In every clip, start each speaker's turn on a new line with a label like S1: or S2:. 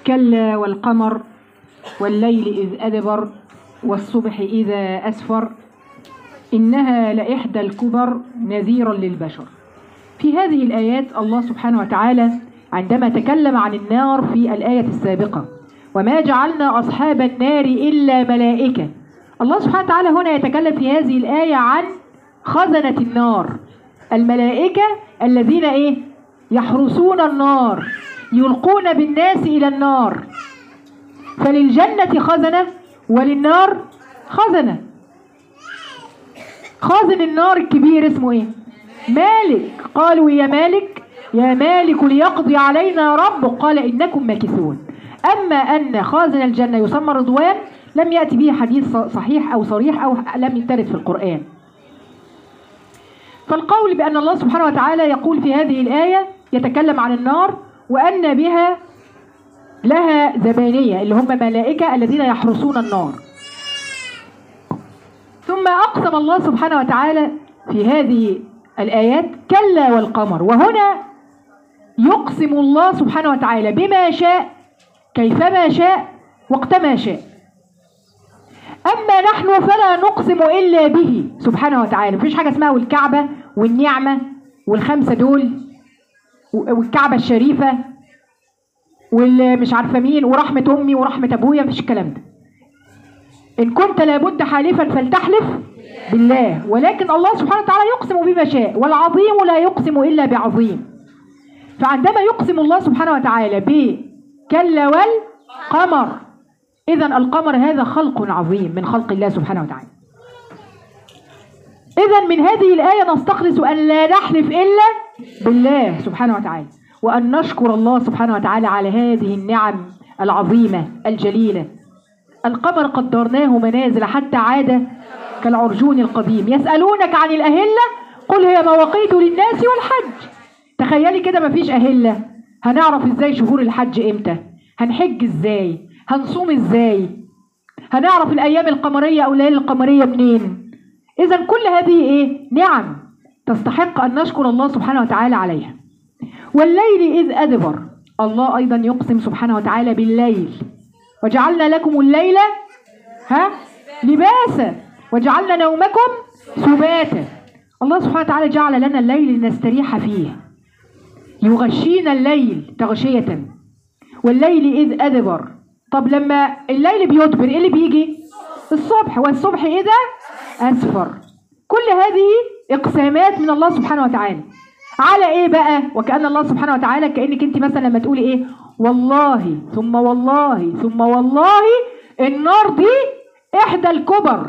S1: كلا والقمر والليل إذ أدبر والصبح إذا أسفر إنها لإحدى الكبر نذيرا للبشر في هذه الآيات الله سبحانه وتعالى عندما تكلم عن النار في الآية السابقة وما جعلنا أصحاب النار إلا ملائكة الله سبحانه وتعالى هنا يتكلم في هذه الآية عن خزنة النار الملائكة الذين إيه يحرسون النار يلقون بالناس إلى النار فللجنة خزنة وللنار خزنة خازن النار الكبير اسمه ايه مالك قالوا يا مالك يا مالك ليقضي علينا ربك قال انكم ماكثون اما ان خازن الجنه يسمى رضوان لم ياتي به حديث صحيح او صريح او لم يرد في القران فالقول بان الله سبحانه وتعالى يقول في هذه الايه يتكلم عن النار وان بها لها زبانيه اللي هم ملائكه الذين يحرسون النار ثم أقسم الله سبحانه وتعالى في هذه الآيات كلا والقمر وهنا يقسم الله سبحانه وتعالى بما شاء كيفما شاء وقتما شاء أما نحن فلا نقسم إلا به سبحانه وتعالى مفيش حاجة اسمها والكعبة والنعمة والخمسة دول والكعبة الشريفة والمش عارفة مين ورحمة أمي ورحمة أبويا مفيش الكلام ده إن كنت لابد حالفا فلتحلف بالله ولكن الله سبحانه وتعالى يقسم بما شاء والعظيم لا يقسم إلا بعظيم فعندما يقسم الله سبحانه وتعالى بكلا والقمر إذا القمر هذا خلق عظيم من خلق الله سبحانه وتعالى إذا من هذه الآية نستخلص أن لا نحلف إلا بالله سبحانه وتعالى وأن نشكر الله سبحانه وتعالى على هذه النعم العظيمة الجليلة القمر قدرناه منازل حتى عاد كالعرجون القديم يسألونك عن الأهلة قل هي مواقيت للناس والحج تخيلي كده مفيش أهلة هنعرف ازاي شهور الحج امتى هنحج ازاي هنصوم ازاي هنعرف الأيام القمرية أو الليالي القمرية منين إذا كل هذه إيه نعم تستحق أن نشكر الله سبحانه وتعالى عليها والليل إذ أدبر الله أيضا يقسم سبحانه وتعالى بالليل وجعلنا لكم الليل ها لباسا وجعلنا نومكم سباتا الله سبحانه وتعالى جعل لنا الليل لنستريح فيه يغشينا الليل تغشية والليل إذ أدبر طب لما الليل بيدبر إيه اللي بيجي الصبح والصبح إذا أسفر كل هذه إقسامات من الله سبحانه وتعالى على إيه بقى وكأن الله سبحانه وتعالى كأنك أنت مثلا لما تقولي إيه والله ثم والله ثم والله النار دي إحدى الكبر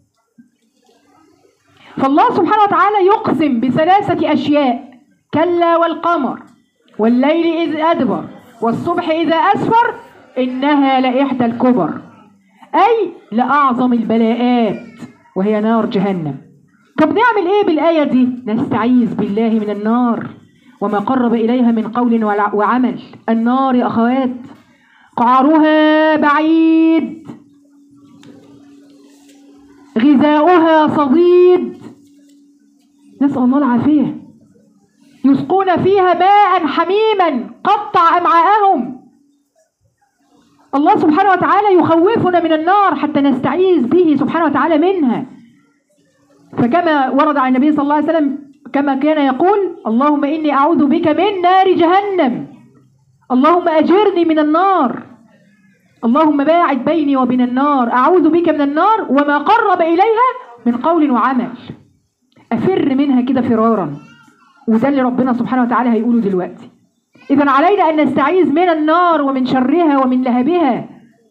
S1: فالله سبحانه وتعالى يقسم بثلاثة أشياء كلا والقمر والليل إذ أدبر والصبح إذا أسفر إنها لإحدى الكبر أي لأعظم البلاءات وهي نار جهنم طب نعمل إيه بالآية دي نستعيذ بالله من النار وما قرب إليها من قول وعمل النار يا أخوات قعرها بعيد غذاؤها صديد نسأل الله العافية يسقون فيها ماء حميما قطع أمعاءهم الله سبحانه وتعالى يخوفنا من النار حتى نستعيذ به سبحانه وتعالى منها فكما ورد عن النبي صلى الله عليه وسلم كما كان يقول اللهم إني أعوذ بك من نار جهنم اللهم أجرني من النار اللهم باعد بيني وبين النار أعوذ بك من النار وما قرب إليها من قول وعمل أفر منها كده فرارا وده اللي ربنا سبحانه وتعالى هيقوله دلوقتي إذا علينا أن نستعيذ من النار ومن شرها ومن لهبها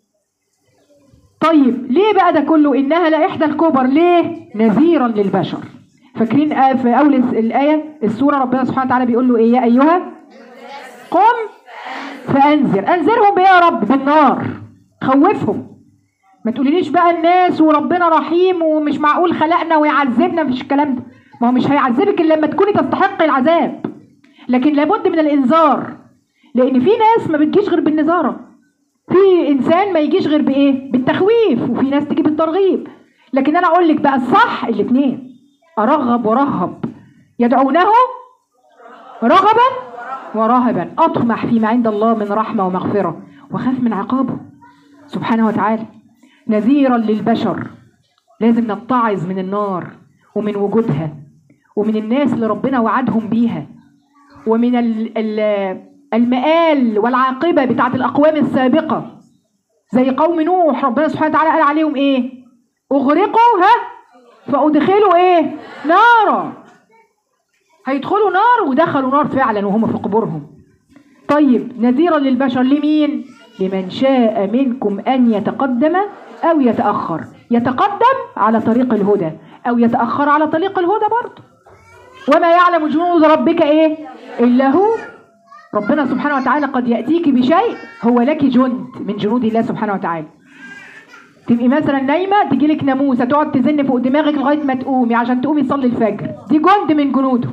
S1: طيب ليه بقى ده كله إنها لإحدى الكبر ليه نذيرا للبشر فاكرين في أول الآية السورة ربنا سبحانه وتعالى بيقول له إيه يا أيها قم فأنذر أنذرهم بإيه يا رب بالنار خوفهم ما تقوليليش بقى الناس وربنا رحيم ومش معقول خلقنا ويعذبنا مفيش الكلام ده ما هو مش هيعذبك الا لما تكوني تستحق العذاب لكن لابد من الانذار لان في ناس ما بتجيش غير بالنذاره في انسان ما يجيش غير بايه بالتخويف وفي ناس تجي بالترغيب لكن انا اقول لك بقى الصح الاثنين ارغب ورهب يدعونه رغبا ورهبا أطمح فيما عند الله من رحمة ومغفرة وخاف من عقابه سبحانه وتعالى نذيرا للبشر لازم نتعظ من النار ومن وجودها ومن الناس اللي ربنا وعدهم بيها ومن ال- ال- المآل والعاقبة بتاعت الأقوام السابقة زي قوم نوح ربنا سبحانه وتعالى قال عليهم ايه اغرقوا ها فادخلوا ايه نارا هيدخلوا نار ودخلوا نار فعلا وهم في قبورهم طيب نذيرا للبشر لمين لمن شاء منكم ان يتقدم او يتاخر يتقدم على طريق الهدى او يتاخر على طريق الهدى برضه وما يعلم جنود ربك ايه الا هو ربنا سبحانه وتعالى قد يأتيك بشيء هو لك جند من جنود الله سبحانه وتعالى تبقي مثلا نايمة تجي لك ناموسة تقعد تزن فوق دماغك لغاية ما تقومي عشان تقومي تصلي الفجر دي جند من جنوده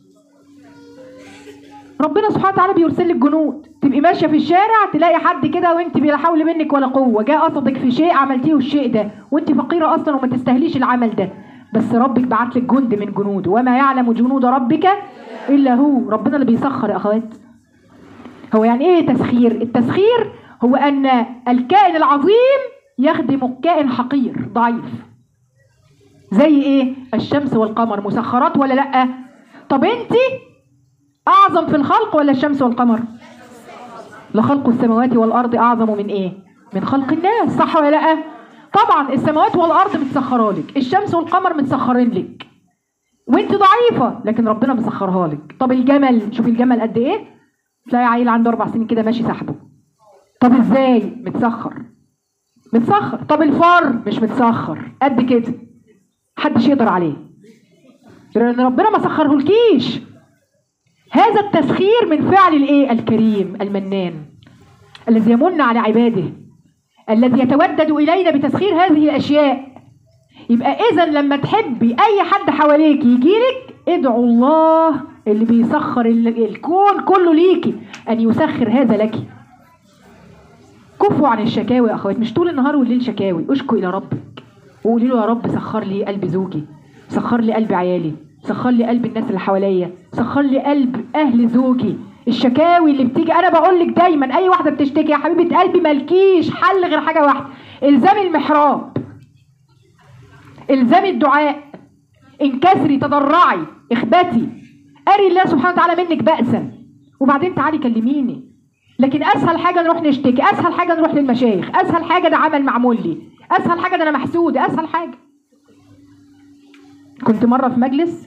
S1: ربنا سبحانه وتعالى بيرسل لك جنود تبقي ماشية في الشارع تلاقي حد كده وانت بلا حول منك ولا قوة جاء قصدك في شيء عملتيه الشيء ده وانت فقيرة اصلا وما تستاهليش العمل ده بس ربك بعت لك جند من جنوده وما يعلم جنود ربك الا هو ربنا اللي بيسخر يا اخوات هو يعني ايه تسخير التسخير هو ان الكائن العظيم يخدم كائن حقير ضعيف زي ايه الشمس والقمر مسخرات ولا لا طب انت اعظم في الخلق ولا الشمس والقمر لخلق السماوات والارض اعظم من ايه من خلق الناس صح ولا لا طبعا السماوات والارض متسخره لك الشمس والقمر متسخرين لك وانت ضعيفه لكن ربنا مسخرها لك طب الجمل شوف الجمل قد ايه تلاقي عيل عنده اربع سنين كده ماشي سحبه طب ازاي متسخر متسخر طب الفار مش متسخر قد كده محدش يقدر عليه لان ربنا ما سخرهولكيش هذا التسخير من فعل الايه الكريم المنان الذي يمن على عباده الذي يتودد الينا بتسخير هذه الاشياء يبقى اذا لما تحبي اي حد حواليك يجيلك ادعوا الله اللي بيسخر ال- الكون كله ليكي ان يسخر هذا لك كفوا عن الشكاوي يا اخوات مش طول النهار والليل شكاوي اشكوا الى ربك وقولي له يا رب سخر لي قلب زوجي سخر لي قلب عيالي سخر لي قلب الناس اللي حواليا سخر لي قلب اهل زوجي الشكاوي اللي بتيجي انا بقول لك دايما اي واحده بتشتكي يا حبيبه قلبي مالكيش حل غير حاجه واحده الزامي المحراب الزامي الدعاء انكسري تضرعي اخبتي اري الله سبحانه وتعالى منك بأسا وبعدين تعالي كلميني لكن اسهل حاجه نروح نشتكي اسهل حاجه نروح للمشايخ اسهل حاجه ده عمل معمول لي اسهل حاجه ده انا محسود اسهل حاجه كنت مره في مجلس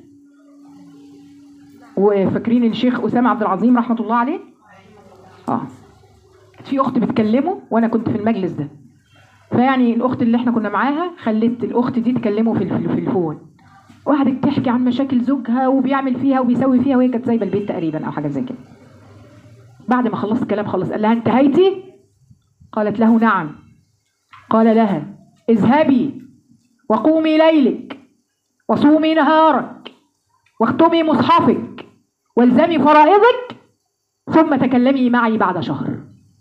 S1: وفاكرين الشيخ اسامه عبد العظيم رحمه الله عليه اه كانت في اخت بتكلمه وانا كنت في المجلس ده فيعني الاخت اللي احنا كنا معاها خلت الاخت دي تكلمه في الف- في الفون وقعدت تحكي عن مشاكل زوجها وبيعمل فيها وبيسوي فيها وهي كانت سايبه البيت تقريبا او حاجه زي كده بعد ما خلصت الكلام خلص قال لها انتهيتي قالت له نعم قال لها اذهبي وقومي ليلك وصومي نهارك واختمي مصحفك والزمي فرائضك ثم تكلمي معي بعد شهر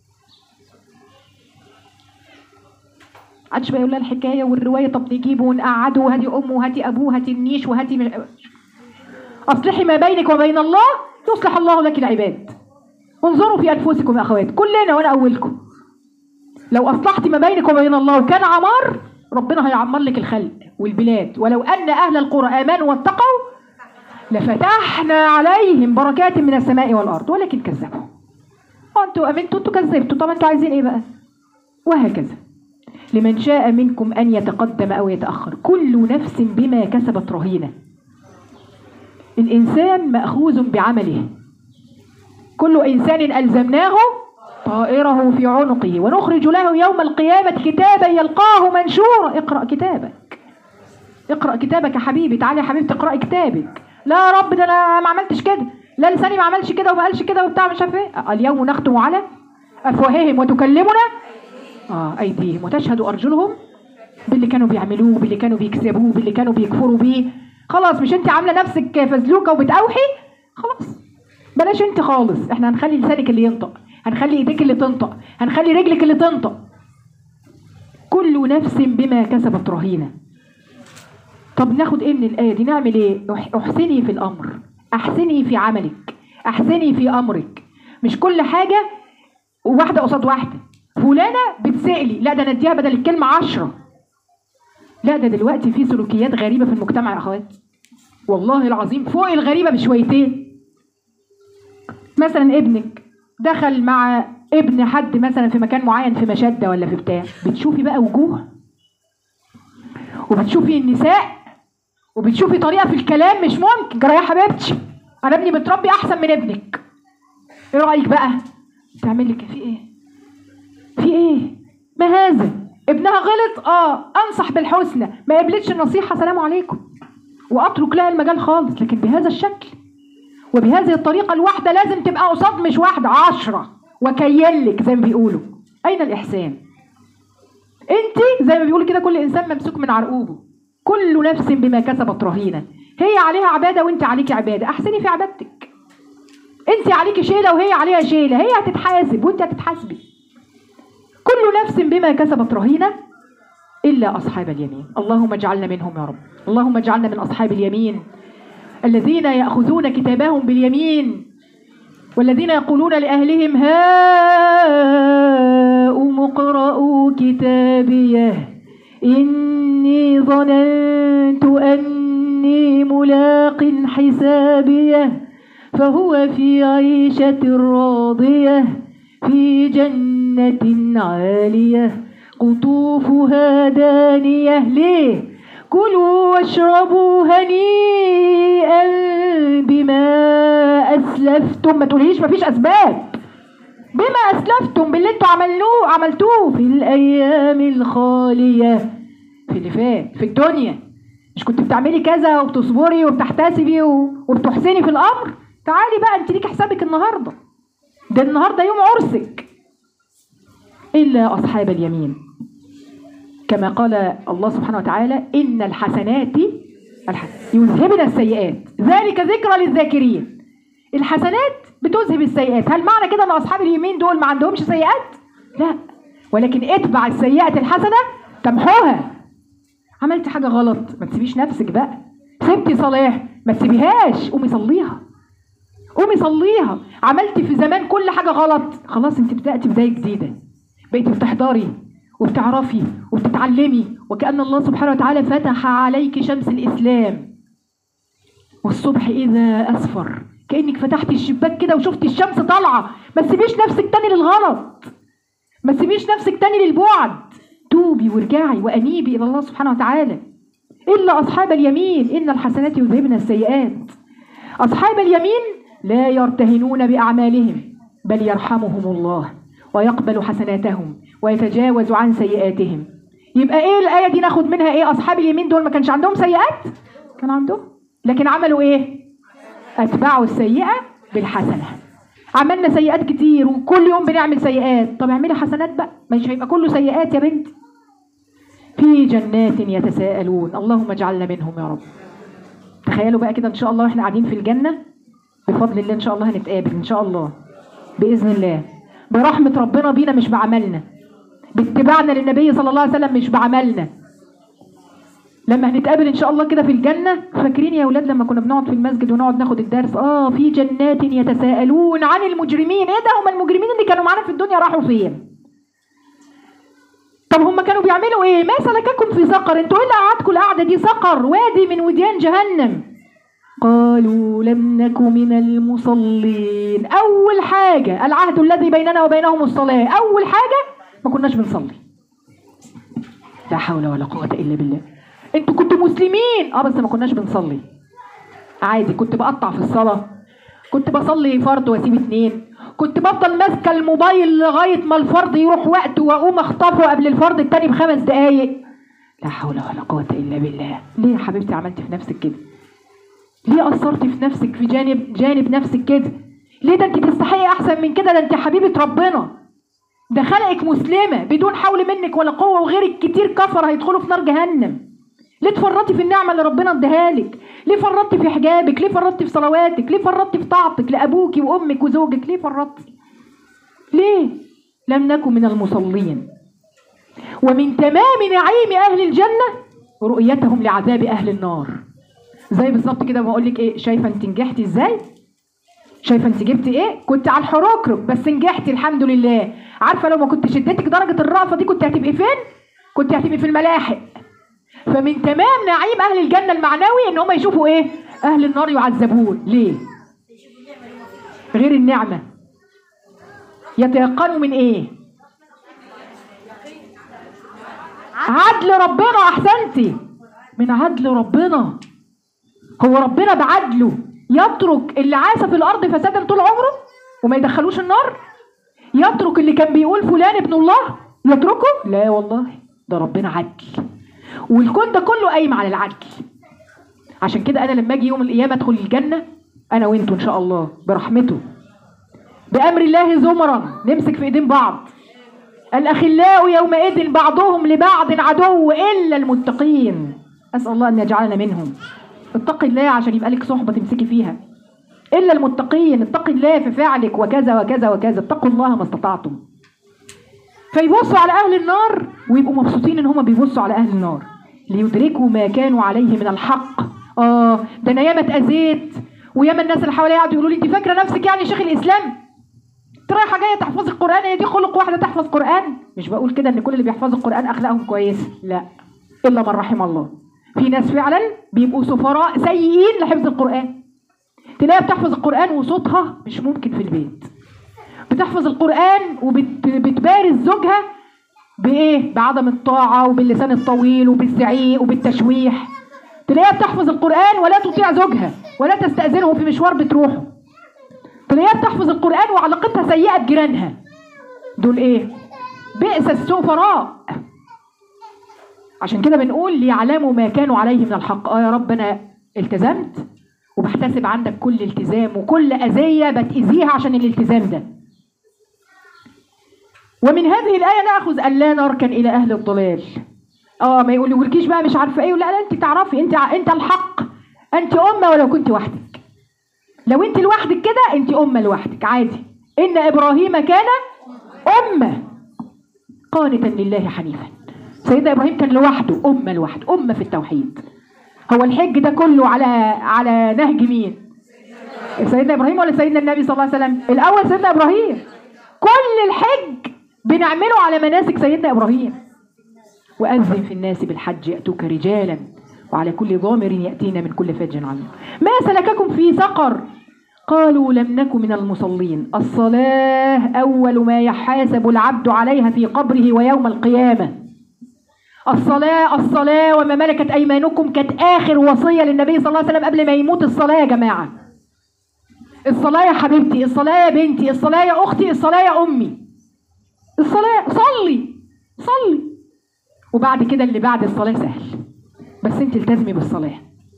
S1: عادش بقى يقول لها الحكايه والروايه طب نجيبه ونقعده وهاتي امه وهاتي ابوه وهاتي النيش وهاتي مش... اصلحي ما بينك وبين الله يصلح الله لك العباد انظروا في انفسكم يا اخوات كلنا وانا اولكم لو اصلحتي ما بينك وبين الله وكان عمار ربنا هيعمر لك الخلق والبلاد ولو ان اهل القرى امنوا واتقوا لفتحنا عليهم بركات من السماء والارض ولكن كذبوا اه انتوا امنتوا انتوا كذبتوا طب انتوا عايزين ايه بقى وهكذا لمن شاء منكم ان يتقدم او يتاخر كل نفس بما كسبت رهينه الانسان ماخوذ بعمله كل انسان الزمناه طائره في عنقه ونخرج له يوم القيامه كتابا يلقاه منشورا اقرا كتابك اقرا كتابك يا حبيبي تعالي يا حبيبتي اقراي كتابك لا يا رب ده انا ما عملتش كده لا لساني ما عملش كده وما قالش كده وبتاع مش عارف ايه اليوم نختم على افواههم وتكلمنا اه ايديهم وتشهد ارجلهم باللي كانوا بيعملوه باللي كانوا بيكسبوه باللي كانوا بيكفروا بيه خلاص مش انت عامله نفسك فزلوكه وبتأوحي خلاص بلاش انت خالص احنا هنخلي لسانك اللي ينطق هنخلي ايديك اللي تنطق هنخلي رجلك اللي تنطق كل نفس بما كسبت رهينه طب ناخد ايه من الايه دي نعمل ايه أح- احسني في الامر احسني في عملك احسني في امرك مش كل حاجه واحده قصاد واحده فلانه بتسألي لا ده انا اديها بدل الكلمه عشرة لا ده دلوقتي في سلوكيات غريبه في المجتمع يا اخوات والله العظيم فوق الغريبه بشويتين مثلا ابنك دخل مع ابن حد مثلا في مكان معين في مشده ولا في بتاع بتشوفي بقى وجوه وبتشوفي النساء وبتشوفي طريقه في الكلام مش ممكن جرى يا حبيبتي انا ابني متربي احسن من ابنك ايه رايك بقى تعمل لك في ايه في ايه ما هذا ابنها غلط اه انصح بالحسنى ما قبلتش النصيحه سلام عليكم واترك لها المجال خالص لكن بهذا الشكل وبهذه الطريقه الواحده لازم تبقى قصاد مش واحده عشرة وكيلك زي ما بيقولوا اين الاحسان انت زي ما بيقولوا كده كل انسان ممسوك من عرقوبه كل نفس بما كسبت رهينه هي عليها عباده وانت عليكي عباده احسني في عبادتك انت عليكي شيله وهي عليها شيله هي هتتحاسب وانت هتتحاسبي كل نفس بما كسبت رهينه الا اصحاب اليمين اللهم اجعلنا منهم يا رب اللهم اجعلنا من اصحاب اليمين الذين ياخذون كتابهم باليمين والذين يقولون لاهلهم هاؤم اقرءوا كتابيه إني ظننت أني ملاق حسابيه فهو في عيشة راضية في جنة عالية قطوفها دانية ليه كلوا واشربوا هنيئا بما أسلفتم ما تقوليش مفيش أسباب بما أسلفتم باللي انتوا عملوه عملتوه في الأيام الخالية في اللي فات في الدنيا مش كنت بتعملي كذا وبتصبري وبتحتسبي و- وبتحسني في الأمر تعالي بقى انت ليك حسابك النهارده ده النهارده يوم عرسك إلا أصحاب اليمين كما قال الله سبحانه وتعالى إن الحسنات الح- يذهبن السيئات ذلك ذكرى للذاكرين الحسنات بتذهب السيئات هل معنى كده ان اصحاب اليمين دول ما عندهمش سيئات لا ولكن اتبع السيئه الحسنه تمحوها عملت حاجه غلط ما تسيبيش نفسك بقى سبتي صلاه ما تسيبيهاش قومي صليها قومي صليها عملت في زمان كل حاجه غلط خلاص انت بداتي بدايه جديده بقيتي بتحضري وبتعرفي وبتتعلمي وكأن الله سبحانه وتعالى فتح عليك شمس الإسلام والصبح إذا أسفر كأنك فتحتي الشباك كده وشفتي الشمس طالعة ما تسيبيش نفسك تاني للغلط ما تسيبيش نفسك تاني للبعد توبي وارجعي وأنيبي إلى الله سبحانه وتعالى إلا أصحاب اليمين إن الحسنات يذهبن السيئات أصحاب اليمين لا يرتهنون بأعمالهم بل يرحمهم الله ويقبل حسناتهم ويتجاوز عن سيئاتهم يبقى ايه الآية دي ناخد منها ايه أصحاب اليمين دول ما كانش عندهم سيئات كان عندهم لكن عملوا ايه أتبعوا السيئة بالحسنة عملنا سيئات كتير وكل يوم بنعمل سيئات طب اعملي حسنات بقى مش هيبقى كله سيئات يا بنت في جنات يتساءلون اللهم اجعلنا منهم يا رب تخيلوا بقى كده ان شاء الله واحنا قاعدين في الجنة بفضل الله ان شاء الله هنتقابل ان شاء الله بإذن الله برحمة ربنا بينا مش بعملنا باتباعنا للنبي صلى الله عليه وسلم مش بعملنا لما هنتقابل ان شاء الله كده في الجنة فاكرين يا اولاد لما كنا بنقعد في المسجد ونقعد ناخد الدرس اه في جنات يتساءلون عن المجرمين ايه ده هم المجرمين اللي كانوا معانا في الدنيا راحوا فين طب هم كانوا بيعملوا ايه ما سلككم في سقر انتوا ايه اللي قعدكم القعده دي سقر وادي من وديان جهنم قالوا لم نك من المصلين اول حاجه العهد الذي بيننا وبينهم الصلاه اول حاجه ما كناش بنصلي لا حول ولا قوه الا بالله انتوا كنتوا مسلمين اه بس ما كناش بنصلي عادي كنت بقطع في الصلاه كنت بصلي فرض واسيب اتنين كنت بفضل ماسكه الموبايل لغايه ما الفرض يروح وقته واقوم اخطفه قبل الفرض التاني بخمس دقايق لا حول ولا قوه الا بالله ليه يا حبيبتي عملت في نفسك كده ليه قصرتي في نفسك في جانب جانب نفسك كده ليه ده انت تستحقي احسن من كده ده انت حبيبه ربنا ده خلقك مسلمه بدون حول منك ولا قوه وغيرك كتير كفر هيدخلوا في نار جهنم ليه تفرطي في النعمه اللي ربنا اداها لك ليه فرطتي في حجابك ليه فرطتي في صلواتك ليه فرطتي في طاعتك لابوكي وامك وزوجك ليه فرطتي ليه لم نكن من المصلين ومن تمام نعيم اهل الجنه رؤيتهم لعذاب اهل النار زي بالظبط كده بقول لك ايه شايفه انت نجحتي ازاي شايفه انت جبتي ايه كنت على الحروكرك بس نجحتي الحمد لله عارفه لو ما كنتش اديتك درجه الرأفه دي كنت هتبقي فين كنت هتبقي في الملاحق فمن تمام نعيم اهل الجنه المعنوي ان هم يشوفوا ايه اهل النار يعذبون ليه غير النعمه يتيقنوا من ايه عدل ربنا احسنتي من عدل ربنا هو ربنا بعدله يترك اللي عاش في الارض فسادا طول عمره وما يدخلوش النار يترك اللي كان بيقول فلان ابن الله يتركه لا والله ده ربنا عدل والكون ده كله قايم على العدل عشان كده انا لما اجي يوم القيامه ادخل الجنه انا وانتوا ان شاء الله برحمته بامر الله زمرا نمسك في ايدين بعض الاخلاء يومئذ بعضهم لبعض عدو الا المتقين اسال الله ان يجعلنا منهم اتقي الله عشان يبقى لك صحبه تمسكي فيها الا المتقين اتقي الله في فعلك وكذا وكذا وكذا اتقوا الله ما استطعتم فيبصوا على اهل النار ويبقوا مبسوطين ان هم بيبصوا على اهل النار ليدركوا ما كانوا عليه من الحق اه ده انا ياما اتاذيت وياما الناس اللي حواليا قعدوا يقولوا لي انت فاكره نفسك يعني شيخ الاسلام انت رايحه جايه تحفظي القران هي دي خلق واحده تحفظ قران مش بقول كده ان كل اللي بيحفظوا القران اخلاقهم كويسه لا الا من رحم الله في ناس فعلا بيبقوا سفراء سيئين لحفظ القران تلاقيها بتحفظ القران وصوتها مش ممكن في البيت بتحفظ القرآن وبتبارز زوجها بإيه؟ بعدم الطاعة وباللسان الطويل وبالزعيق وبالتشويح تلاقيها بتحفظ القرآن ولا تطيع زوجها ولا تستأذنه في مشوار بتروحه تلاقيها بتحفظ القرآن وعلاقتها سيئة بجيرانها دول إيه؟ بئس السفراء عشان كده بنقول ليعلموا ما كانوا عليه من الحق اه يا رب انا التزمت وبحتسب عندك كل التزام وكل اذيه بتاذيها عشان الالتزام ده ومن هذه الآية نأخذ أن لا نركن إلى أهل الضلال اه ما يقولولكيش بقى مش عارفة ايه لا لا انت تعرفي انت انت الحق انت أمة ولو كنت وحدك لو انت لوحدك كده انت أمة لوحدك عادي إن إبراهيم كان أمة قانتا لله حنيفا سيدنا إبراهيم كان لوحده أمة لوحده أمة في التوحيد هو الحج ده كله على على نهج مين سيدنا إبراهيم ولا سيدنا النبي صلى الله عليه وسلم الأول سيدنا إبراهيم كل الحج بنعمله على مناسك سيدنا إبراهيم وأذن في الناس بالحج يأتوك رجالا وعلى كل ضامر يأتينا من كل فج عميق ما سلككم في سقر قالوا لم نك من المصلين الصلاة أول ما يحاسب العبد عليها في قبره ويوم القيامة الصلاة الصلاة وما ملكت أيمانكم كانت آخر وصية للنبي صلى الله عليه وسلم قبل ما يموت الصلاة يا جماعة الصلاة يا حبيبتي الصلاة يا بنتي الصلاة يا أختي الصلاة يا أمي الصلاة صلي صلي وبعد كده اللي بعد الصلاة سهل بس انت التزمي بالصلاة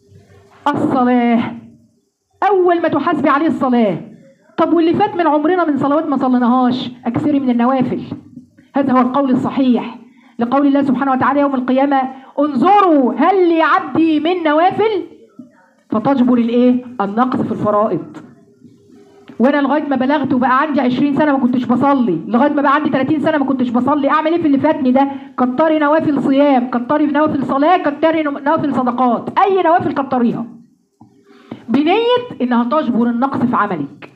S1: الصلاة أول ما تحاسبي عليه الصلاة طب واللي فات من عمرنا من صلوات ما صليناهاش أكثري من النوافل هذا هو القول الصحيح لقول الله سبحانه وتعالى يوم القيامة انظروا هل لعبدي من نوافل فتجبر الايه النقص في الفرائض وانا لغايه ما بلغت وبقى عندي 20 سنه ما كنتش بصلي لغايه ما بقى عندي 30 سنه ما كنتش بصلي اعمل ايه في اللي فاتني ده كتري نوافل صيام كتري نوافل صلاه كتري نوافل صدقات اي نوافل كتريها بنيه انها تجبر النقص في عملك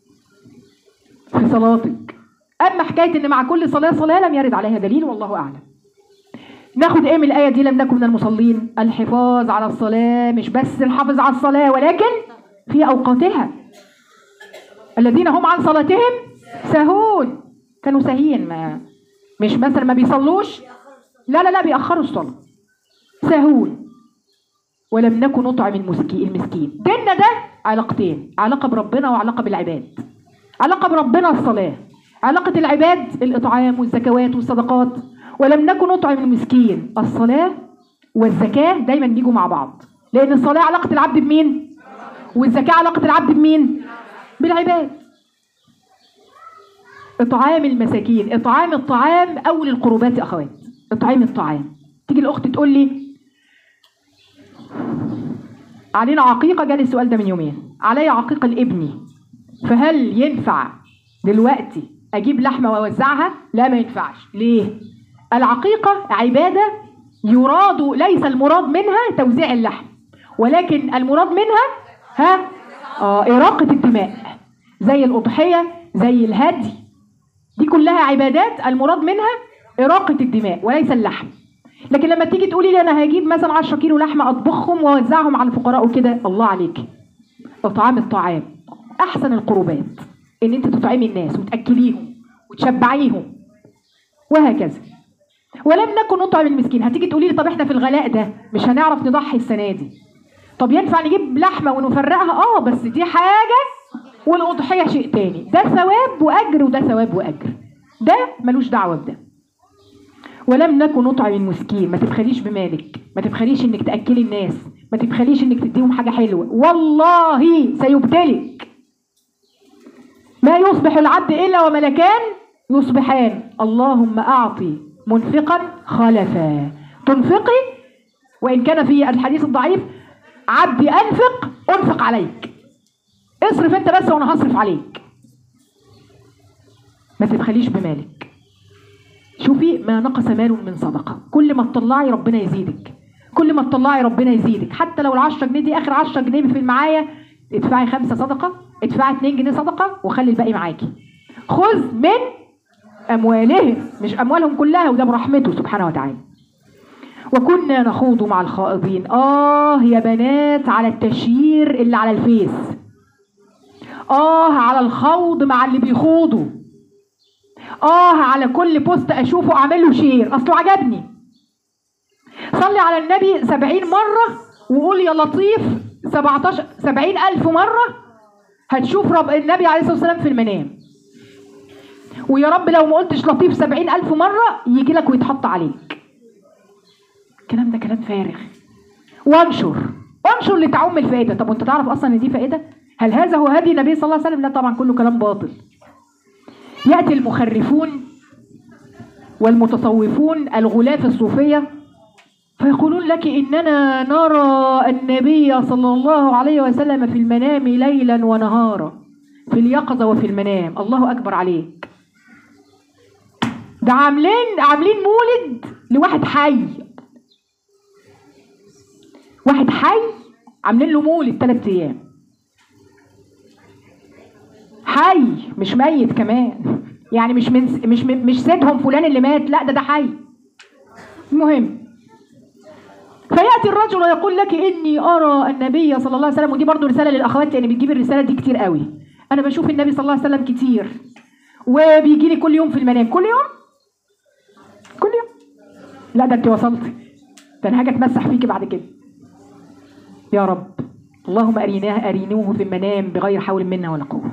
S1: في صلاتك اما حكايه ان مع كل صلاه صلاه لم يرد عليها دليل والله اعلم ناخد ايه من الايه دي لم نكن من المصلين الحفاظ على الصلاه مش بس الحفظ على الصلاه ولكن في اوقاتها الذين هم عن صلاتهم ساهون كانوا ساهين ما مش مثلا ما بيصلوش لا لا لا بيأخروا الصلاة ساهون ولم نكن نطعم المسكين المسكين ديننا ده علاقتين علاقة بربنا وعلاقة بالعباد علاقة بربنا الصلاة علاقة العباد الإطعام والزكوات والصدقات ولم نكن نطعم المسكين الصلاة والزكاة دايما بيجوا مع بعض لأن الصلاة علاقة العبد بمين والزكاة علاقة العبد بمين بالعباد إطعام المساكين إطعام الطعام أول القربات يا أخوات إطعام الطعام تيجي الأخت تقول لي علينا عقيقة جالي السؤال ده من يومين علي عقيقة لابني فهل ينفع دلوقتي أجيب لحمة وأوزعها؟ لا ما ينفعش ليه؟ العقيقة عبادة يراد ليس المراد منها توزيع اللحم ولكن المراد منها ها آه إراقة الدماء زي الأضحية زي الهدي دي كلها عبادات المراد منها إراقة الدماء وليس اللحم لكن لما تيجي تقولي لي أنا هجيب مثلا 10 كيلو لحمة أطبخهم وأوزعهم على الفقراء وكده الله عليك إطعام الطعام أحسن القربات إن أنت تطعمي الناس وتأكليهم وتشبعيهم وهكذا ولم نكن نطعم المسكين هتيجي تقولي لي طب احنا في الغلاء ده مش هنعرف نضحي السنه دي طب ينفع نجيب لحمه ونفرقها اه بس دي حاجه والاضحيه شيء تاني ده ثواب واجر وده ثواب واجر ده ملوش دعوه بده ولم نكن نطعم المسكين ما تبخليش بمالك ما تبخليش انك تاكلي الناس ما تبخليش انك تديهم حاجه حلوه والله سيبتلك ما يصبح العبد الا وملكان يصبحان اللهم اعطي منفقا خلفا تنفقي وان كان في الحديث الضعيف عبدي انفق انفق عليك اصرف انت بس وانا هصرف عليك ما تبخليش بمالك شوفي ما نقص مال من صدقه كل ما تطلعي ربنا يزيدك كل ما تطلعي ربنا يزيدك حتى لو ال10 جنيه دي اخر 10 جنيه في معايا ادفعي خمسة صدقه ادفعي 2 جنيه صدقه وخلي الباقي معاكي خذ من اموالهم مش اموالهم كلها وده برحمته سبحانه وتعالى وكنا نخوض مع الخائضين اه يا بنات على التشيير اللي على الفيس اه على الخوض مع اللي بيخوضوا اه على كل بوست اشوفه اعمل له شير اصله عجبني صلي على النبي سبعين مرة وقول يا لطيف سبعتاشر سبعين ألف مرة هتشوف رب النبي عليه الصلاة والسلام في المنام ويا رب لو ما قلتش لطيف سبعين ألف مرة يجي لك ويتحط عليك الكلام ده كلام فارغ وانشر انشر لتعم الفائدة طب وانت تعرف أصلا ان دي فائدة هل هذا هو هدي النبي صلى الله عليه وسلم لا طبعا كله كلام باطل يأتي المخرفون والمتصوفون الغلاة الصوفية فيقولون لك إننا نرى النبي صلى الله عليه وسلم في المنام ليلا ونهارا في اليقظة وفي المنام الله أكبر عليك ده عاملين عاملين مولد لواحد حي واحد حي عاملين له مولد ثلاث أيام حي مش ميت كمان يعني مش من مش من مش سيدهم فلان اللي مات لا ده ده حي المهم فياتي الرجل ويقول لك اني ارى النبي صلى الله عليه وسلم ودي برضو رساله للاخوات يعني بتجيب الرساله دي كتير قوي انا بشوف النبي صلى الله عليه وسلم كتير وبيجي لي كل يوم في المنام كل يوم كل يوم لا ده انت وصلتي ده انا هاجي اتمسح فيكي بعد كده يا رب اللهم اريناه ارينوه في المنام بغير حول منا ولا قوه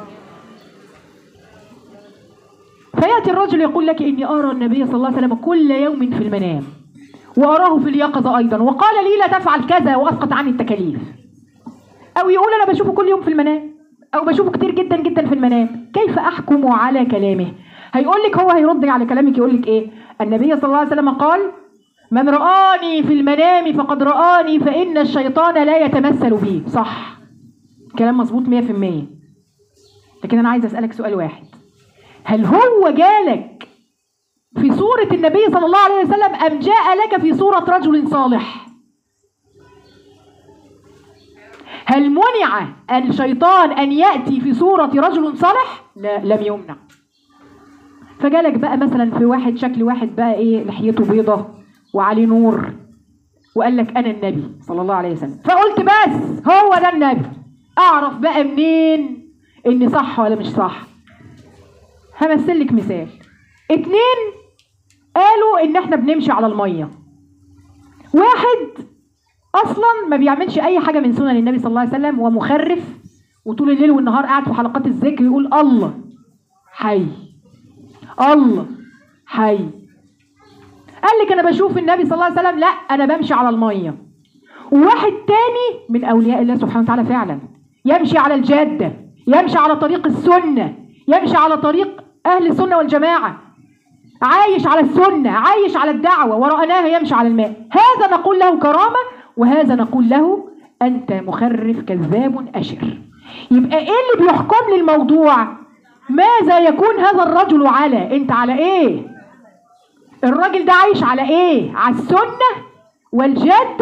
S1: فياتي الرجل يقول لك اني ارى النبي صلى الله عليه وسلم كل يوم في المنام واراه في اليقظه ايضا وقال لي لا تفعل كذا واسقط عني التكاليف او يقول انا بشوفه كل يوم في المنام او بشوفه كتير جدا جدا في المنام كيف احكم على كلامه هيقول لك هو هيرد على كلامك يقول لك ايه النبي صلى الله عليه وسلم قال من رآني في المنام فقد رآني فإن الشيطان لا يتمثل بي صح كلام مظبوط 100% لكن أنا عايز أسألك سؤال واحد هل هو جالك في صورة النبي صلى الله عليه وسلم أم جاء لك في صورة رجل صالح هل منع الشيطان أن يأتي في صورة رجل صالح لا لم يمنع فجالك بقى مثلا في واحد شكل واحد بقى ايه لحيته بيضة وعليه نور وقال لك انا النبي صلى الله عليه وسلم فقلت بس هو ده النبي اعرف بقى منين اني صح ولا مش صح همثل لك مثال اتنين قالوا ان احنا بنمشي على الميه واحد اصلا ما بيعملش اي حاجه من سنن النبي صلى الله عليه وسلم ومخرف وطول الليل والنهار قاعد في حلقات الذكر يقول الله حي الله حي قال لك انا بشوف النبي صلى الله عليه وسلم لا انا بمشي على الميه وواحد تاني من اولياء الله سبحانه وتعالى فعلا يمشي على الجاده يمشي على طريق السنه يمشي على طريق اهل السنه والجماعه عايش على السنه عايش على الدعوه ورأناه يمشي على الماء هذا نقول له كرامه وهذا نقول له انت مخرف كذاب اشر يبقى ايه اللي بيحكم لي الموضوع ماذا يكون هذا الرجل على انت على ايه الراجل ده عايش على ايه على السنة والجادة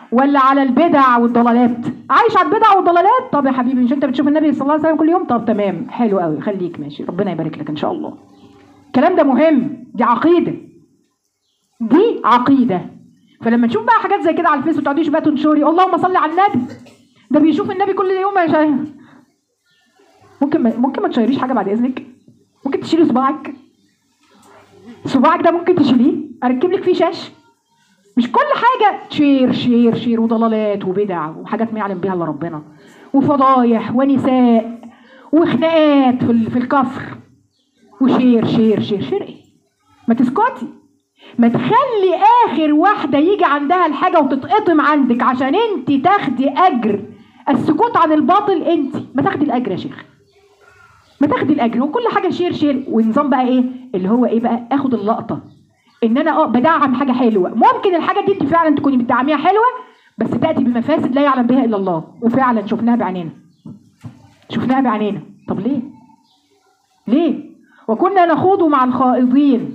S1: ولا على البدع والضلالات عايش على البدع والضلالات طب يا حبيبي مش انت بتشوف النبي صلى الله عليه وسلم كل يوم طب تمام حلو قوي خليك ماشي ربنا يبارك لك ان شاء الله الكلام ده مهم دي عقيده دي عقيده فلما نشوف بقى حاجات زي كده على الفيس وتقعديش بقى تنشري اللهم صل على النبي ده بيشوف النبي كل يوم يا شيخ ممكن ما ممكن ما تشيريش حاجه بعد اذنك ممكن تشيلي صباعك صباعك ده ممكن تشيليه اركب لك فيه شاش مش كل حاجه شير شير شير وضلالات وبدع وحاجات ما يعلم بها الا ربنا وفضايح ونساء وخناقات في ال- في الكفر وشير شير شير شير ايه ما تسكتي ما تخلي اخر واحده يجي عندها الحاجه وتتقطم عندك عشان انت تاخدي اجر السكوت عن الباطل انت ما تاخدي الاجر يا شيخ ما تاخدي الاجر وكل حاجه شير شير ونظام بقى ايه اللي هو ايه بقى اخد اللقطه ان انا اه بدعم حاجه حلوه ممكن الحاجه دي انت فعلا تكوني بتدعميها حلوه بس تاتي بمفاسد لا يعلم بها الا الله وفعلا شفناها بعينينا شفناها بعينينا طب ليه ليه وكنا نخوض مع الخائضين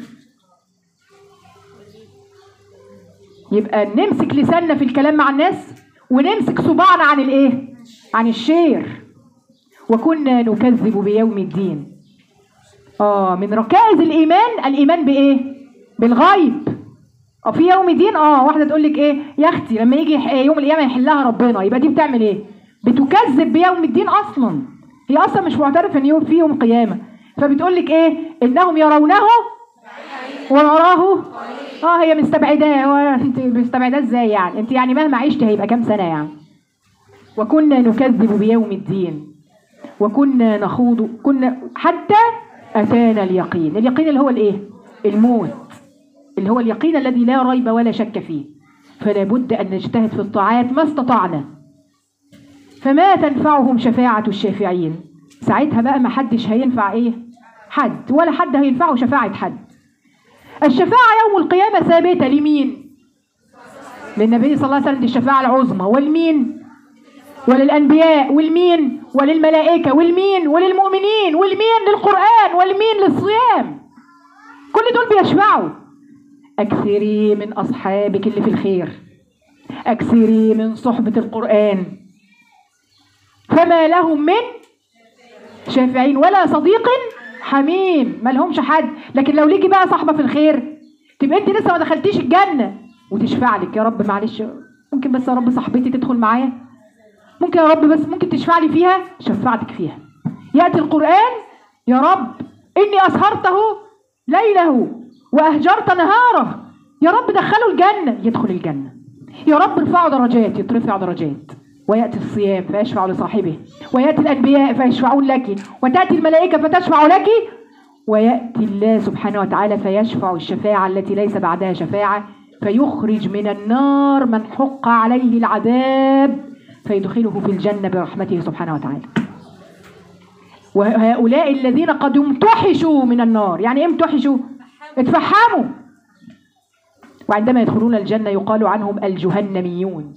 S1: يبقى نمسك لساننا في الكلام مع الناس ونمسك صباعنا عن الايه عن الشير وكنا نكذب بيوم الدين اه من ركائز الايمان الايمان بايه بالغيب اه في يوم الدين اه واحده تقول لك ايه يا اختي لما يجي يح- يوم القيامه يحلها ربنا يبقى دي بتعمل ايه بتكذب بيوم الدين اصلا هي اصلا مش معترفه ان يوم في يوم قيامه فبتقول لك ايه انهم يرونه ونراه اه هي مستبعداه هو انت مستبعداه ازاي يعني انت يعني مهما عشت هيبقى كام سنه يعني وكنا نكذب بيوم الدين وكنا نخوض كنا حتى اتانا اليقين اليقين اللي هو الايه الموت اللي هو اليقين الذي لا ريب ولا شك فيه فلا بد ان نجتهد في الطاعات ما استطعنا فما تنفعهم شفاعة الشافعين ساعتها بقى ما حدش هينفع ايه حد ولا حد هينفعه شفاعة حد الشفاعة يوم القيامة ثابتة لمين للنبي صلى الله عليه وسلم دي الشفاعة العظمى والمين وللأنبياء والمين وللملائكة والمين وللمؤمنين والمين للقرآن والمين للصيام كل دول بيشفعوا أكثري من أصحابك اللي في الخير أكثري من صحبة القرآن فما لهم من شافعين ولا صديق حميم ما لهمش حد لكن لو ليكي بقى صاحبة في الخير تبقى انت لسه ما دخلتيش الجنة وتشفع لك يا رب معلش ممكن بس يا رب صاحبتي تدخل معايا ممكن يا رب بس ممكن تشفع لي فيها شفعتك فيها يأتي القرآن يا رب إني أسهرته ليله وأهجرت نهاره يا رب دخله الجنة يدخل الجنة يا رب ارفعوا درجات يترفع درجات ويأتي الصيام فيشفع لصاحبه ويأتي الأنبياء فيشفعون لك وتأتي الملائكة فتشفع لك ويأتي الله سبحانه وتعالى فيشفع الشفاعة التي ليس بعدها شفاعة فيخرج من النار من حق عليه العذاب فيدخله في الجنة برحمته سبحانه وتعالى وهؤلاء الذين قد امتحشوا من النار يعني ايه امتحشوا اتفحموا وعندما يدخلون الجنة يقال عنهم الجهنميون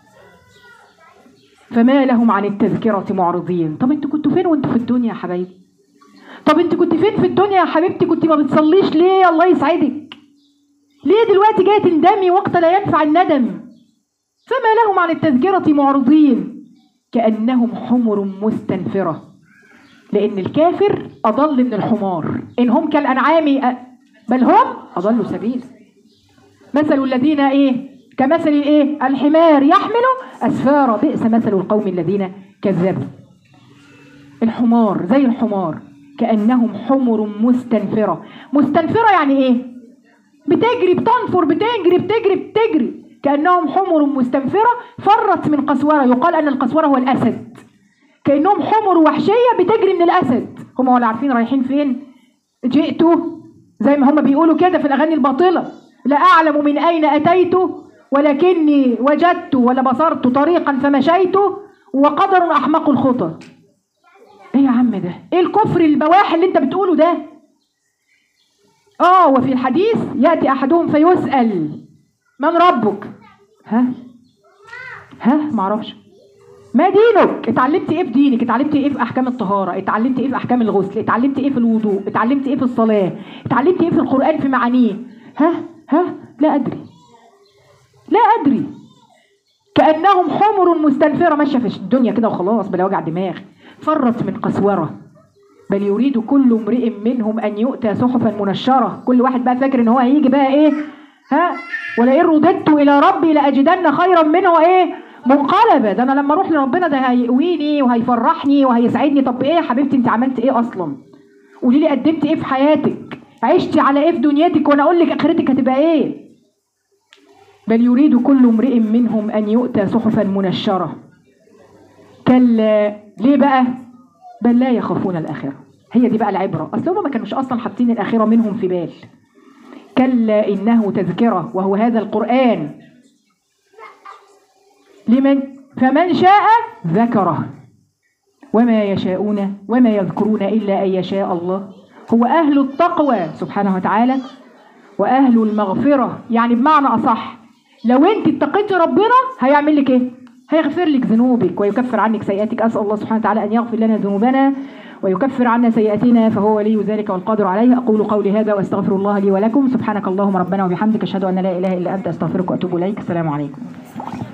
S1: فما لهم عن التذكرة معرضين طب انتوا كنتوا فين وانتوا في الدنيا يا حبايبي طب انت كنت فين في الدنيا يا حبيبتي كنت ما بتصليش ليه الله يسعدك ليه دلوقتي جايه تندمي وقت لا ينفع الندم فما لهم عن التذكرة معرضين كأنهم حمر مستنفرة لأن الكافر أضل من الحمار إن هم كالأنعام أ- بل هم أضلوا سبيل مثل الذين إيه كمثل الإيه الحمار يحمل أسفارا بئس مثل القوم الذين كذبوا الحمار زي الحمار كأنهم حمر مستنفرة مستنفرة يعني إيه بتجري بتنفر بتجري بتجري بتجري كأنهم حمر مستنفرة فرت من قسورة يقال أن القسورة هو الأسد كأنهم حمر وحشية بتجري من الأسد هم ولا عارفين رايحين فين جئت زي ما هم بيقولوا كده في الأغاني الباطلة لا أعلم من أين أتيت ولكني وجدت ولا بصرت طريقا فمشيت وقدر أحمق الخطى ايه يا عم ده ايه الكفر البواح اللي انت بتقوله ده اه وفي الحديث ياتي احدهم فيسال من ربك ها ها معرفش ما دينك اتعلمت ايه في دينك اتعلمت ايه في احكام الطهاره اتعلمت ايه في احكام الغسل اتعلمت ايه في الوضوء اتعلمت ايه في الصلاه اتعلمت ايه في القران في معانيه ها ها لا ادري لا ادري كأنهم حمر مستنفرة ماشية في الدنيا كده وخلاص بلا وجع دماغ فرت من قسورة بل يريد كل امرئ منهم أن يؤتى صحفا منشرة كل واحد بقى فاكر إن هو هيجي بقى إيه ها ولئن رددت إلى ربي لأجدن خيرا منه إيه منقلبة ده أنا لما أروح لربنا ده هيقويني وهيفرحني وهيسعدني طب إيه يا حبيبتي أنت عملت إيه أصلا قولي لي قدمت إيه في حياتك عشتي على إيه في دنيتك وأنا أقول لك آخرتك هتبقى إيه بل يريد كل امرئ منهم أن يؤتى صحفا منشرة كلا ليه بقى بل لا يخافون الآخرة هي دي بقى العبرة أصل هم ما كانوش أصلا حاطين الآخرة منهم في بال كلا إنه تذكرة وهو هذا القرآن لمن فمن شاء ذكره وما يشاءون وما يذكرون إلا أن يشاء الله هو أهل التقوى سبحانه وتعالى وأهل المغفرة يعني بمعنى أصح لو أنت اتقيتي ربنا هيعمل لك إيه؟ هيغفر لك ذنوبك ويكفر عنك سيئاتك أسأل الله سبحانه وتعالى أن يغفر لنا ذنوبنا ويكفر عنا سيئاتنا فهو ولي ذلك والقادر عليه أقول قولي هذا وأستغفر الله لي ولكم سبحانك اللهم ربنا وبحمدك أشهد أن لا إله إلا أنت أستغفرك وأتوب إليك السلام عليكم